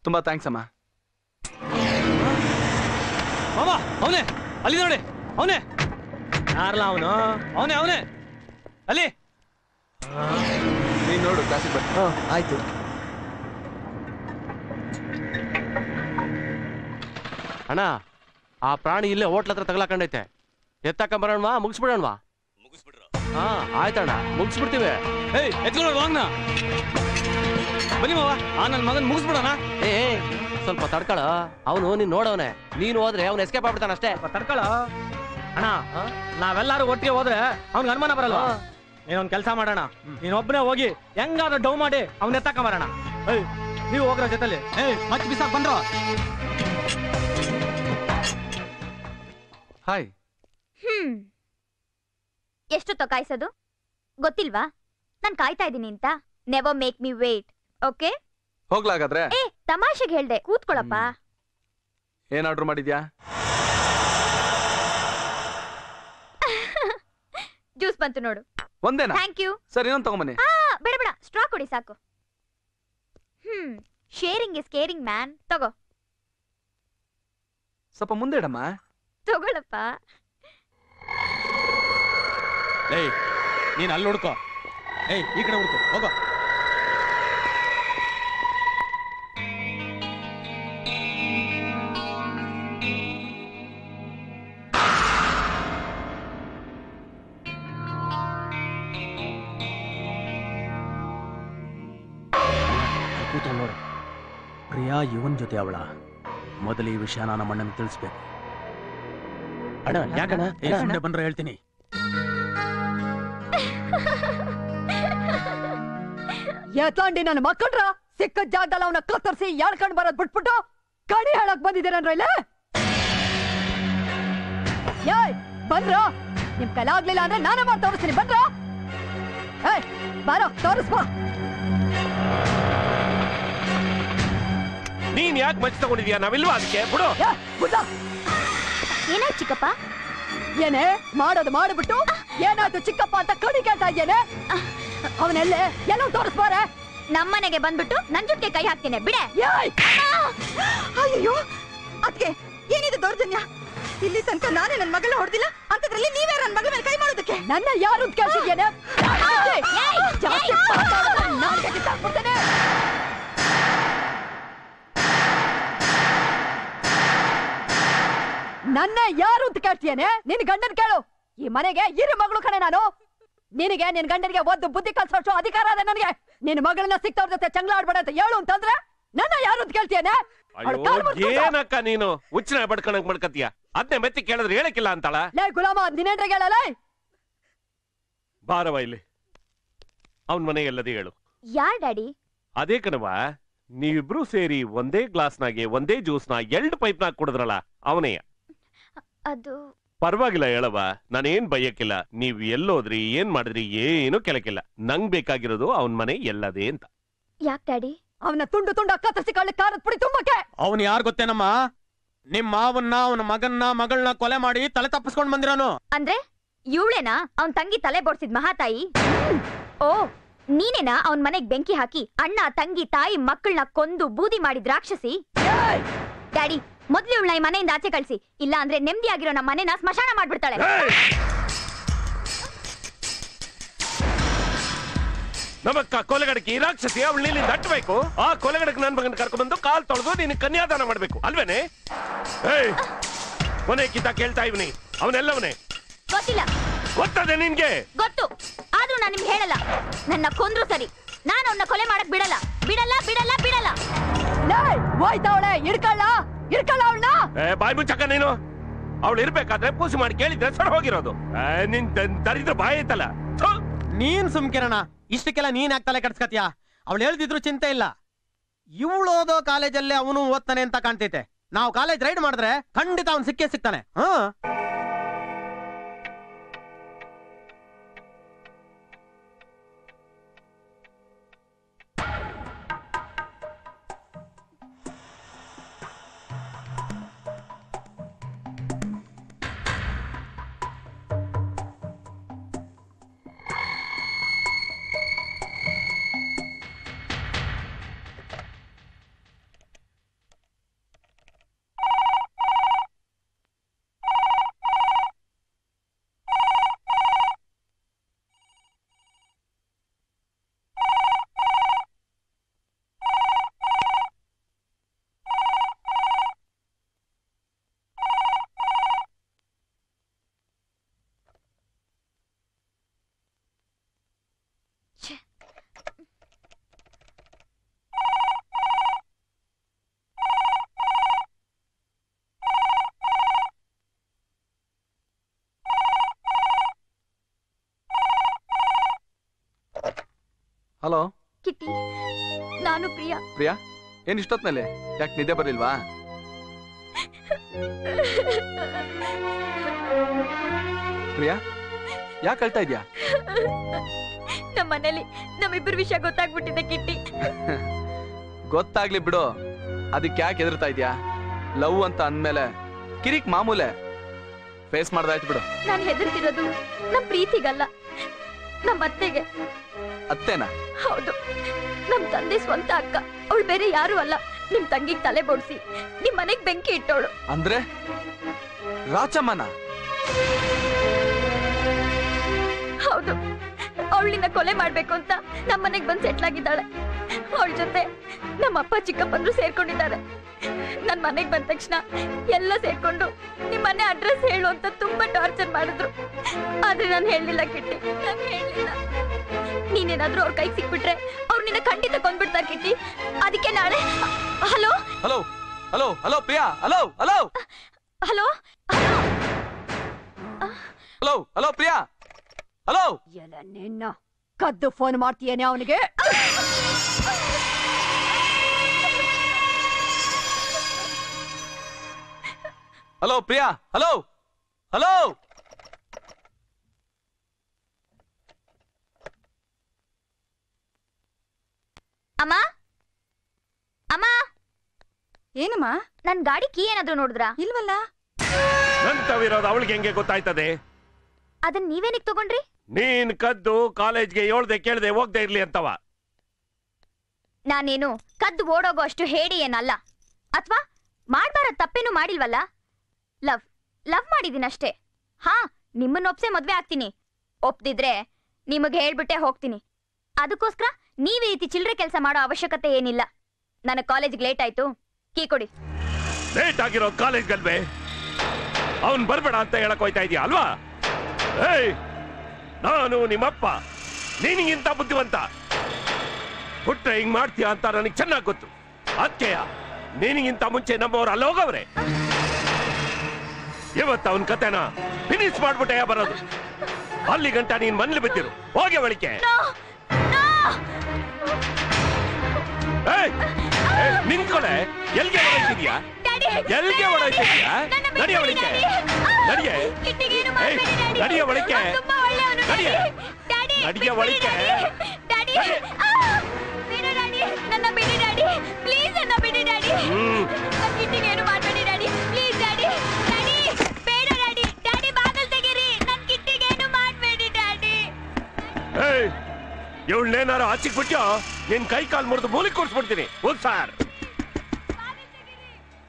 ತುಂಬಾ ಥ್ಯಾಂಕ್ಸ್ ಅಮ್ಮ ಮಾಮ ಅವನೇ ಅಲ್ಲಿ ನೋಡಿ ಅವನೇ ಯಾರಲ್ಲ ಅವನು ಅವನೇ ಅವನೇ ಅಲ್ಲಿ ನೀನ್ ನೋಡು ಕ್ಲಾಸಿಗೆ ಬರ್ ಆಯ್ತು ಅಣ್ಣ ಆ ಪ್ರಾಣಿ ಇಲ್ಲೇ ಹೋಟ್ಲ ಹತ್ರ ತಗಲಾಕೊಂಡೈತೆ ಎತ್ತಕೊಂಬರೋಣವಾ ಮುಗಿಸ್ಬಿಡೋಣವಾ ಹಾ ಆಯ್ತಣ್ಣ ಮುಗಿಸ್ಬಿಡ್ತೀವಿ ಏಯ್ ಎತ್ಕೊಳ್ಳೋ ವಾಂಗ್ನ ಬನ್ನಿ ಮಾವ ಆ ನನ್ನ ಮಗನ್ ಮುಗಿಸ್ಬಿಡೋಣ ಏ ಏ, ಸ್ವಲ್ಪ ತಡ್ಕಳ ಅವನು ನೀನ್ ನೋಡವನೆ ನೀನು ಹೋದ್ರೆ ಅವ್ನು ಎಸ್ಕೇಪ್ ಆಗ್ಬಿಡ್ತಾನ ಅಷ್ಟೇ ತಡ್ಕೊಳ ಅಣ್ಣ ನಾವೆಲ್ಲರೂ ಒಟ್ಟಿಗೆ ಹೋದ್ರೆ ಅವ್ನಿಗೆ ಅನುಮಾನ ಬರಲ್ಲ ಹಾ. ನೀನೊಂದ್ ಕೆಲಸ ಮಾಡೋಣ ನೀನೊಬ್ಬನೇ ಹೋಗಿ ಹೆಂಗಾದ್ರೂ ಡೌ ಮಾಡಿ ಅವ್ನ ಎತ್ತಕ ಬರೋಣ ಏಯ್ ನೀವು ಹೋಗ್ರ ಜೊತೆಲಿ ಏಯ್ ಮತ್ತೆ ಬಿಸಾಕ್ ಬಂದ್ರು ಹಾಯ್ ಹ್ಮ್ ಎಷ್ಟೊತ್ತ ಕಾಯ್ಸೋದು ಗೊತ್ತಿಲ್ವಾ ನಾನ್ ಕಾಯ್ತಾ ಇದ್ದೀನಿ ಅಂತ never make me wait okay ಹೋಗ್ಲಾಗಾದ್ರೆ ಏ ತಮಾಷೆಗೆ ಹೇಳ್ದೆ ಕೂತ್ಕೊಳಪ್ಪ ಏನ್ ಆರ್ಡರ್ ಮಾಡಿದ್ಯಾ ಜ್ಯೂಸ್ ಬಂತು ನೋಡು ಒಂದೇನಾ ಥ್ಯಾಂಕ್ ಯು ಸರಿ ಇನ್ನೊಂದು ತಗೊಂಬನ್ನಿ ಆ ಬೇಡ ಬೇಡ ಸ್ಟ್ರಾ ಕೊಡಿ ಸಾಕು hmm sharing is caring man ತಗೋ ಸ್ವಲ್ಪ ಮುಂದೆ ಇಡಮ್ಮ ತಗೊಳಪ್ಪ ಏಯ್ ನೀನ್ ಅಲ್ಲಿ ಹುಡ್ಕೋ ಏಯ್ ಈ ಕಡೆ ಹುಡ್ಕೋ ಹೋಗೋ ಕೂತು ನೋಡು ಪ್ರಿಯಾ ಇವನ್ ಜೊತೆ ಅವಳ ಮೊದಲು ಈ ವಿಷಯ ನಮ್ಮ ಅಣ್ಣನಿಗೆ ತಿಳಿಸ್ಬೇಕು ಅಣ್ಣ ಯಾಕಣ್ಣ ಏ ಸುಮ್ಮನೆ ಬಂದ್ರೆ ಹೇಳ್ತೀನಿ ಎತ್ಲಾಂಡಿ ನನ್ನ ಮಕ್ಕಳ್ರ ಸಿಕ್ಕ ಜಾಗದಲ್ಲಿ ಅವನ ಕತ್ತರಿಸಿ ಎಳ್ಕೊಂಡ್ ಬರೋದ್ ಬಿಟ್ಬಿಟ್ಟು ಕಣಿ ಹೇಳಕ್ ಬಂದಿದ್ದೀರನ್ರ ಇಲ್ಲಿ ಏಯ್ ಬಂದ್ರ ನಿಮ್ ಕೈಲಾಗ್ಲಿಲ್ಲ ಅಂದ್ರೆ ನಾನೇ ಮಾಡಿ ತೋರಿಸ್ತೀನಿ ಬಂದ್ರ ಏಯ್ ಬಾರೋ ತೋರಿಸ್ಬಾ ನೀನ್ ಯಾಕೆ ಮಚ್ಚ ತಗೊಂಡಿದ್ಯಾ ನಾವಿಲ್ವಾ ಅದಕ್ಕೆ ಬಿಡು ಏ ಬುದ್ಧ ಏನಾಯ್ತು ಚಿಕ್ಕಪ್ಪ ಏನೇ ಮಾಡೋದು ಮಾಡ್ಬಿಟ್ಟು ಏನಾಯ್ತು ಚಿಕ್ಕಪ್ಪ ಅಂತ ಕಣಿ ಕೇಳ್ತಾ ಇದ್ದೇನೆ ಅವನೆಲ್ಲೇ ಎಲ್ಲೋ ತೋರಿಸ್ಬಾರೆ ನಮ್ಮನೆಗೆ ಬಂದ್ಬಿಟ್ಟು ನನ್ ಜೊತೆ ಕೈ ಹಾಕ್ತೀನಿ ಬಿಡೆ ಏಯ್ ಅಯ್ಯೋ ಅದಕ್ಕೆ ಏನಿದೆ ದೌರ್ಜನ್ಯ ಇಲ್ಲಿ ತನಕ ನಾನೇ ನನ್ನ ಮಗಳ ಹೊಡೆದಿಲ್ಲ ಅಂತದ್ರಲ್ಲಿ ನೀವೇ ನನ್ನ ಮಗಳ ಮೇಲೆ ಕೈ ಮಾಡೋದಕ್ಕೆ ನನ್ನ ಯಾರು ಅಂತ ಕೇಳ್ತಿದ್ದೇನೆ ಜಾಸ್ತಿ ಮಾತಾಡಿದ್ರೆ ನಾನ್ ಕಟ್ಟಿ ಸಾಕ್ಬಿಡ್ತೇನೆ ನನ್ನ ಯಾರು ಅಂತ ಕೇಳ್ತಿಯೇನೆ ನಿನ್ ಗಂಡನ್ ಕೇಳು ಈ ಮನೆಗೆ ಇರು ಮಗಳು ಕಣೆ ನಾನು ನಿನಗೆ ನಿನ್ ಗಂಡನಿಗೆ ಒಂದು ಬುದ್ಧಿ ಕಲ್ಸೋಷ್ಟು ಅಧಿಕಾರ ಅದ ನನಗೆ ನಿನ್ ಮಗಳನ್ನ ಸಿಕ್ತವ್ರ ಜೊತೆ ಚಂಗ್ಲ ಆಡ್ಬೇಡ ಅಂತ ಹೇಳು ಅಂತಂದ್ರೆ ನನ್ನ ಯಾರು ಅಂತ ಕೇಳ್ತಿಯೇನೆ ಅವ್ಳ್ ಕಾಲ್ ಮುರ್ದ್ಬಿಟ್ಟು, ಏನಕ್ಕ ನೀನು ಹುಚ್ಚನ ಬಡ್ಕಣಕ್ ಮಾಡ್ಕತ್ತೀಯ ಅದನ್ನೇ ಮೆತ್ತಿ ಕೇಳಿದ್ರೆ ಹೇಳಕ್ಕಿಲ್ಲ ಅಂತಾಳ ಲೇ ಗುಲಾಮ ನಿನ್ನೇನ್ರಿಗೆ ಹೇಳಲ್ಲ ಬಾರವ ಇಲ್ಲಿ ಅವನ್ ಮನೆ ಎಲ್ಲದೇ ಹೇಳು ಯಾರ್ ಡ್ಯಾಡಿ ಅದೇ ಕಣವ ನೀವಿಬ್ರು ಸೇರಿ ಒಂದೇ ಗ್ಲಾಸ್ನಾಗೆ ಒಂದೇ ಜ್ಯೂಸ್ನ ಎರಡು ಪೈಪ್ನಾಗ ಕುಡಿದ್ರಲ್ಲ ಅವನೇ ಅದು ಪರವಾಗಿಲ್ಲ ಹೇಳವ ನಾನೇನ್ ಬಯ್ಯಕ್ಕಿಲ್ಲ ನೀವ್ ಎಲ್ಲೋದ್ರಿ ಏನ್ ಮಾಡಿದ್ರಿ ಏನು ಕೆಲಕಿಲ್ಲ ನಂಗ್ ಬೇಕಾಗಿರೋದು ಅವನ್ ಮನೆ ಎಲ್ಲದೇ ಅಂತ ಯಾಕ್ ಡ್ಯಾಡಿ ಅವನ ತುಂಡು ತುಂಡು ಕತ್ತರಿಸಿ ಕಳ್ಳಿ ಕಾರದ ಪುಡಿ ತುಂಬಕ್ಕೆ ಅವನ್ ಯಾರು ಗೊತ್ತೇನಮ್ಮ ನಿಮ್ ಮಾವನ್ನ ಅವನ ಮಗನ್ನ ಮಗಳನ್ನ ಕೊಲೆ ಮಾಡಿ ತಲೆ ತಪ್ಪಿಸ್ಕೊಂಡ್ ಬಂದಿರೋನು ಅಂದ್ರೆ ಇವಳೇನಾ ಅವನ್ ತಂಗಿ ತಲೆ ಬೋಡ್ಸಿದ್ ಮಹಾತಾಯಿ ಓ ನೀನೇನಾ ಅವನ್ ಮನೆಗ್ ಬೆಂಕಿ ಹಾಕಿ ಅಣ್ಣ ತಂಗಿ ತಾಯಿ ಮಕ್ಕಳನ್ನ ಕೊಂದು ಬೂದಿ ಮಾಡಿದ್ ರಾಕ್ಷಸಿ ಡ್ಯಾಡಿ ಮೊದ್ಲು ಇವಳನ್ನ ಈ ಮನೆಯಿಂದ ಆಚೆ ಕಳ್ಸಿ ಇಲ್ಲ ಅಂದ್ರೆ ನೆಮ್ಮದಿಯಾಗಿರೋ ನಮ್ಮ ಮನೆನ ಸ್ಮಶಾನ ಮಾಡ್ಬಿಡ್ತಾಳೆ ನಮಕ್ಕ ಕೊಲೆಗಡಕ್ಕೆ ಈ ರಾಕ್ಷಸಿ ಅವಳು ನೀಲಿ ದಟ್ಟಬೇಕು ಆ ಕೊಲೆಗಡಕ್ಕೆ ನನ್ ಮಗನ್ ಕರ್ಕೊಂಡ್ಬಂದು ಕಾಲ್ ತೊಳೆದು ನೀನು ಕನ್ಯಾದಾನ ಮಾಡ್ಬೇಕು ಅಲ್ವೇನೆ ಏಯ್ ಕೊನೆ ಕಿತ್ತ ಕೇಳ್ತಾ ಇವನಿ ಅವನೆಲ್ಲವನೇ ಗೊತ್ತಿಲ್ಲ ಗೊತ್ತದೆ ನಿನ್ಗೆ ಗೊತ್ತು ಆದ್ರೂ ನಾನು ನಿಮ್ಗೆ ಹೇಳಲ್ಲ ನನ್ನ ಕೊಂದ್ರು ಸರಿ ನಾನು ಅವನ್ನ ಕೊಲೆ ಮಾಡಕ್ ಬಿಡಲ್ಲ ಬಿಡಲ್ಲ ಬಿಡಲ್ಲ ಬಿಡಲ್ಲ ಲೇ ಹೋಯ್ತಾವಳೆ ಇಡ್ಕಳ್ಳ ಇಡ್ಕಳ್ಳ ಅವಳನ್ನ ಏ, ಬಾಯ್ ಮುಚ್ಚಕ್ಕ ನೀನು ಅವಳು ಇರ್ಬೇಕಾದ್ರೆ ಪೂಸಿ ಮಾಡಿ ಕೇಳಿದ್ರೆ ಸರ್ ಹೋಗಿರೋದು ಏ, ನಿನ್ ದ- ದರಿದ್ರ ಬಾಯ್ ಐತಲ್ಲ ಥು. ನೀನ್ ಸುಮ್ಕಿರಣ ಇಷ್ಟಕ್ಕೆಲ್ಲ ನೀನ್ ಯಾಕೆ ತಲೆ ಕಟ್ಸ್ಕತ್ಯಾ ಅವಳು ಹೇಳ್ದಿದ್ರು ಚಿಂತೆ ಇಲ್ಲ ಇವಳು ಓದೋ ಕಾಲೇಜಲ್ಲೇ ಅವನು ಓದ್ತಾನೆ ಅಂತ ಕಾಣ್ತೈತೆ ನಾವು ಕಾಲೇಜ್ ರೈಡ್ ಮಾಡಿದ್ರೆ ಖಂಡಿತ ಅವ್ನು ಸಿಕ್ಕೇ ಸಿಗ್ತಾನೆ ಹಾ ಹಲೋ ಕಿಟ್ಟಿ ನಾನು ಪ್ರಿಯಾ ಪ್ರಿಯಾ ಏನ್ ಇಷ್ಟೊತ್ನಲ್ಲಿ ಯಾಕೆ ನಿದ್ದೆ ಬರ್ಲಿಲ್ವಾ ಪ್ರಿಯಾ ಯಾಕೆ ಅಳ್ತಾ ಇದ್ಯಾ ನಮ್ಮ ಮನೇಲಿ ನಮ್ಮಿಬ್ಬರ ವಿಷಯ ಗೊತ್ತಾಗ್ಬಿಟ್ಟಿದೆ ಕಿಟ್ಟಿ ಗೊತ್ತಾಗ್ಲಿ ಬಿಡು ಅದಕ್ಕೆ ಯಾಕೆ ಎದುರ್ತಾ ಇದ್ಯಾ ಲವ್ ಅಂತ ಅಂದ್ಮೇಲೆ ಕಿರಿಕ್ ಮಾಮೂಲೆ ಫೇಸ್ ಮಾಡ್ದಾಯ್ತು ಬಿಡು ನಾನು ಹೆದರ್ತಿರೋದು ನಮ್ ಪ್ರೀತಿಗಲ್ಲ ನಮ್ಮ ಅತ್ತೆಗೆ ಅತ್ತೇನಾ ಹೌದು ನಮ್ ತಂದೆ ಸ್ವಂತ ಅಕ್ಕ ಅವಳು ಬೇರೆ ಯಾರು ಅಲ್ಲ ನಿಮ್ ತಂಗಿಗ್ ತಲೆ ಬೋಡ್ಸಿ ನಿಮ್ ಮನೆಗ್ ಬೆಂಕಿ ಇಟ್ಟವಳು ಅಂದ್ರೆ ರಾಚಮ್ಮನ ಹೌದು ಅವಳನ್ನ ಕೊಲೆ ಮಾಡ್ಬೇಕು ಅಂತ ನಮ್ಮ ಮನೆಗ್ ಬಂದ್ ಸೆಟ್ಲ್ ಆಗಿದ್ದಾಳೆ ಅವಳ ಜೊತೆ ನಮ್ಮ ಅಪ್ಪ ಚಿಕ್ಕಪ್ಪಂದ್ರು ಸೇರ್ಕೊಂಡಿದ್ದಾರೆ ನನ್ ಮನೆಗ್ ಬಂದ ತಕ್ಷಣ ಎಲ್ಲ ಸೇರ್ಕೊಂಡು ನಿಮ್ ಮನೆ ಅಡ್ರೆಸ್ ಹೇಳು ಅಂತ ತುಂಬಾ ಟಾರ್ಚರ್ ಮಾಡಿದ್ರು ಆದ್ರೆ ನಾನು ಹೇಳಲಿಲ್ಲ ಕಿಟ್ಟಿ ನಾನು ಹೇಳಲಿಲ್ಲ ನೀನೇನಾದ್ರೂ ಅವ್ರ ಕೈಗೆ ಸಿಕ್ಬಿಟ್ರೆ ಅವ್ರು ನಿನ್ನ ಖಂಡಿತ ಕೊಂದ್ಬಿಡ್ತಾರೆ ಕಿಟ್ಟಿ ಅದಕ್ಕೆ ನಾಳೆ hello hello hello hello Priya hello hello hello hello hello Priya hello ಎಲ ನಿನ್ನ ಕದ್ದು ಫೋನ್ ಮಾಡ್ತೀಯೇನೆ ಅವನಿಗೆ ಹಲೋ ಪ್ರಿಯಾ ಹಲೋ ಹಲೋ ಅಮ್ಮ ಅಮ್ಮ ಏನಮ್ಮ ನನ್ ಗಾಡಿ ಕೀ ಏನಾದ್ರೂ ನೋಡಿದ್ರಾ ಇಲ್ವಲ್ಲ ನಂತವಿರೋದು ಅವಳಿಗೆ ಹೆಂಗೆ ಗೊತ್ತಾಯ್ತದೆ ಅದನ್ನ ನೀವೇನಿಗ್ ತಗೊಂಡ್ರಿ ನೀನ್ ಕದ್ದು ಕಾಲೇಜ್ಗೆ ಹೇಳ್ದೆ ಕೇಳ್ದೆ ಹೋಗ್ದೆ ಇರ್ಲಿ ಅಂತವ ನಾನೇನು ಕದ್ದು ಓಡೋಗೋ ಅಷ್ಟು ಹೇಡಿ ಏನಲ್ಲ ಅಥವಾ ಮಾಡ್ಬಾರ ತಪ್ಪೇನು ಮಾಡಿಲ್ವಲ್ಲ ಲವ್ ಲವ್ ಮಾಡಿದೀನಷ್ಟೇ ಹಾ ನಿಮ್ಮನ್ನ ಒಪ್ಸೆ ಮದ್ವೆ ಆಗ್ತೀನಿ ಒಪ್ದಿದ್ರೆ ನಿಮಗೆ ಹೇಳ್ಬಿಟ್ಟೆ ಹೋಗ್ತೀನಿ ಅದಕ್ಕೋಸ್ಕರ ನೀವ್ ಈ ರೀತಿ ಚಿಲ್ಲರೆ ಕೆಲಸ ಮಾಡೋ ಅವಶ್ಯಕತೆ ಏನಿಲ್ಲ ನನ್ನ ಕಾಲೇಜ್ಗೆ ಲೇಟ್ ಆಯ್ತು ಕೀ ಕೊಡಿ ಲೇಟ್ ಆಗಿರೋ ಕಾಲೇಜ್ ಗಲ್ವೇ ಅವನ್ ಬರ್ಬೇಡ ಅಂತ ಹೇಳಕ್ ಹೋಯ್ತಾ ಇದೀಯ ಅಲ್ವಾ ಏಯ್ ನಾನು ನಿಮ್ಮಪ್ಪ ನೀನಿಗಿಂತ ಬುದ್ಧಿವಂತ ಹುಟ್ರೆ ಹಿಂಗ್ ಮಾಡ್ತೀಯ ಅಂತ ನನಗೆ ಚೆನ್ನಾಗ್ ಗೊತ್ತು ಅದಕ್ಕೆಯ ನೀನಿಗಿಂತ ಮುಂಚೆ ನಮ್ಮವ್ರು ಅಲ್ಲಿ ಹೋಗವ್ರೆ ಇವತ್ತು ಅವನ್ ಕತೆನ ಫಿನಿಶ್ ಮಾಡ್ಬಿಟ್ಟೆ ಬರೋದು ಅಲ್ಲಿ ಗಂಟ ನೀನ್ ಮನೇಲಿ ಬಿದ್ದಿರು ಹೋಗಿ ಒಳಿಕೆ ಏಯ್ ಏಯ್, ನಿಂತ್ಕೊಳೆ ಎಲ್ಗೆ ಹೊರಟಿದ್ಯಾ ಡ್ಯಾಡಿ, ಎಲ್ಗೆ ಹೊರಟಿದ್ಯಾ ನನ್ನ ಬಿಟ್ಟು ನಡಿಯ ಬಿಡಿ, ಒಳಿಕೆ ಡ್ಯಾಡಿ. ನಡಿಯೆ ಕಿಟ್ಟಿಗೇನು ಏಯ್, ಮಾಡ್ಬೇಡಿ, ಡ್ಯಾಡಿ. ನಡಿಯ ಒಳಿಕೆ ಅವ್ನು ತುಂಬಾ ಒಳ್ಳೆಯವನು, ನಡಿಯ ಡ್ಯಾಡಿ. ಡ್ಯಾಡಿ, ನಡಿಯ ಬಿಟ್ಬಿಡಿ, ಒಳಿಕೆ ಡ್ಯಾಡಿ. ಡ್ಯಾಡಿ. ನಡಿ. ಆ, ಬಿಡು, ಡ್ಯಾಡಿ. ನನ್ನ ಬಿಡಿ ಡ್ಯಾಡಿ ಪ್ಲೀಸ್ ನನ್ನ ಬಿಡಿ ಡ್ಯಾಡಿ ಹ್ಮ್ ನನ್ನ ಕಿಟ್ಟಿಗೇನು ಮಾಡ್ಬೇಡಿ ಡ್ಯಾಡಿ ಪ್ಲೀಸ್ ಡ್ಯಾಡಿ ಡ್ಯಾಡಿ ಬೇಡ ಡ್ಯಾಡಿ ಡ್ಯಾಡಿ ಬಾಗಲ್ ತೆಗೀರಿ ನನ್ನ ಕಿಟ್ಟಿಗೇನು ಮಾಡ್ಬೇಡಿ ಡ್ಯಾಡಿ ಏಯ್ ಇವಳನ್ನೇನಾರು ಹಚ್ಚಿಕ್ ಬಿಟ್ಟು ನಿನ್ ಕೈ ಕಾಲ್ ಮುರಿದು ಮೂಲಿಗೆ ಕೊಡ್ಸ್ಬಿಡ್ತೀನಿ ಹೋಗ್ ಸಾರ್